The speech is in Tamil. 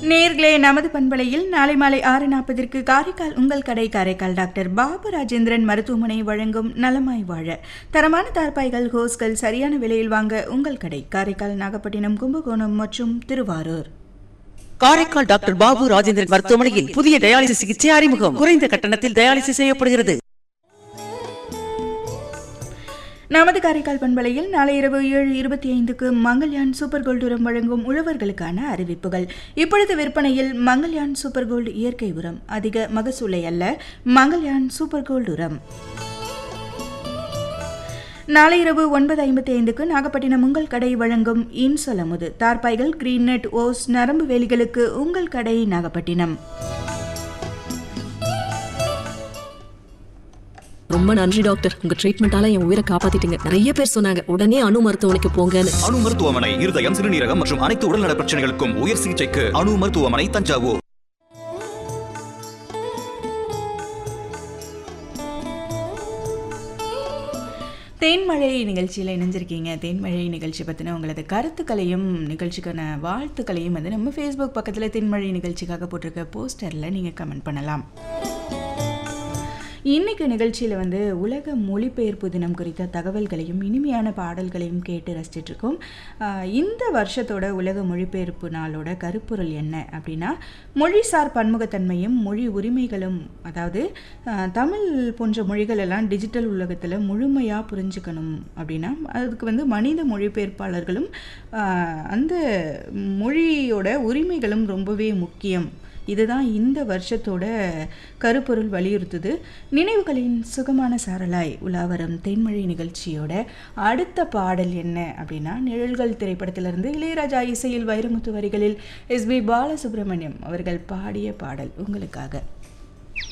நேர்களே நமது பண்பலையில் நாளை மாலை ஆறு நாற்பதற்கு காரைக்கால் உங்கள் கடை காரைக்கால் டாக்டர் பாபு ராஜேந்திரன் மருத்துவமனை வழங்கும் நலமாய் வாழ தரமான தார்பாய்கள் ஹோஸ்கள் சரியான விலையில் வாங்க உங்கள் கடை காரைக்கால் நாகப்பட்டினம் கும்பகோணம் மற்றும் திருவாரூர் காரைக்கால் டாக்டர் பாபு ராஜேந்திரன் மருத்துவமனையில் புதிய டயாலிசிஸ் சிகிச்சை அறிமுகம் குறைந்த கட்டணத்தில் டயாலிசிஸ் செய்யப்படுகிறது நமது காரைக்கால் பண்பலையில் நாளை இரவு ஏழு இருபத்தி ஐந்துக்கு மங்கள்யான் சூப்பர் கோல்டு உரம் வழங்கும் உழவர்களுக்கான அறிவிப்புகள் இப்பொழுது விற்பனையில் மங்கள்யான் சூப்பர் கோல்டு இயற்கை உரம் அதிக மகசூலை அல்ல மங்கள்யான் சூப்பர் கோல்டு உரம் நாளை இரவு ஒன்பது ஐம்பத்தி ஐந்துக்கு நாகப்பட்டினம் உங்கள் கடை வழங்கும் இன்சொலமுது தார்பாய்கள் கிரீன் நெட் ஓஸ் நரம்பு வேலிகளுக்கு உங்கள் கடை நாகப்பட்டினம் ரொம்ப நன்றி டாக்டர் உங்க ட்ரீட்மெண்டால என் உயிரை காப்பாத்திட்டீங்க நிறைய பேர் சொன்னாங்க உடனே அணு மருத்துவமனைக்கு போங்கன்னு அணு மருத்துவமனை இருதயம் சிறுநீரகம் மற்றும் அனைத்து உடல்நல பிரச்சனைகளுக்கும் உயர் சிகிச்சைக்கு அணு மருத்துவமனை தஞ்சாவூர் தேன்மழை நிகழ்ச்சியில் இணைஞ்சிருக்கீங்க தேன்மழை நிகழ்ச்சி பற்றின உங்களது கருத்துக்களையும் நிகழ்ச்சிக்கான வாழ்த்துக்களையும் வந்து நம்ம ஃபேஸ்புக் பக்கத்தில் தேன்மழை நிகழ்ச்சிக்காக போட்டிருக்க போஸ்டரில் நீங்கள் கமெண்ட் பண்ணலாம் இன்னைக்கு நிகழ்ச்சியில் வந்து உலக மொழிபெயர்ப்பு தினம் குறித்த தகவல்களையும் இனிமையான பாடல்களையும் கேட்டு ரசிச்சிட்டு இருக்கோம் ஆஹ் இந்த வருஷத்தோட உலக மொழிபெயர்ப்பு நாளோட கருப்பொருள் என்ன அப்படின்னா மொழிசார் பன்முகத்தன்மையும் மொழி உரிமைகளும் அதாவது ஆஹ் தமிழ் போன்ற மொழிகள் எல்லாம் டிஜிட்டல் உலகத்தில் முழுமையாக புரிஞ்சுக்கணும் அப்படின்னா அதுக்கு வந்து மனித மொழிபெயர்ப்பாளர்களும் ஆஹ் அந்த மொழியோட உரிமைகளும் ரொம்பவே முக்கியம் இதுதான் இந்த வருஷத்தோட கருப்பொருள் வலியுறுத்துது நினைவுகளின் சுகமான சாரலாய் உலாவரம் தென்மொழி நிகழ்ச்சியோட அடுத்த பாடல் என்ன அப்படின்னா நிழல்கள் திரைப்படத்திலிருந்து இளையராஜா இசையில் வைரமுத்து வரிகளில் எஸ்பி பாலசுப்ரமணியம் அவர்கள் பாடிய பாடல் உங்களுக்காக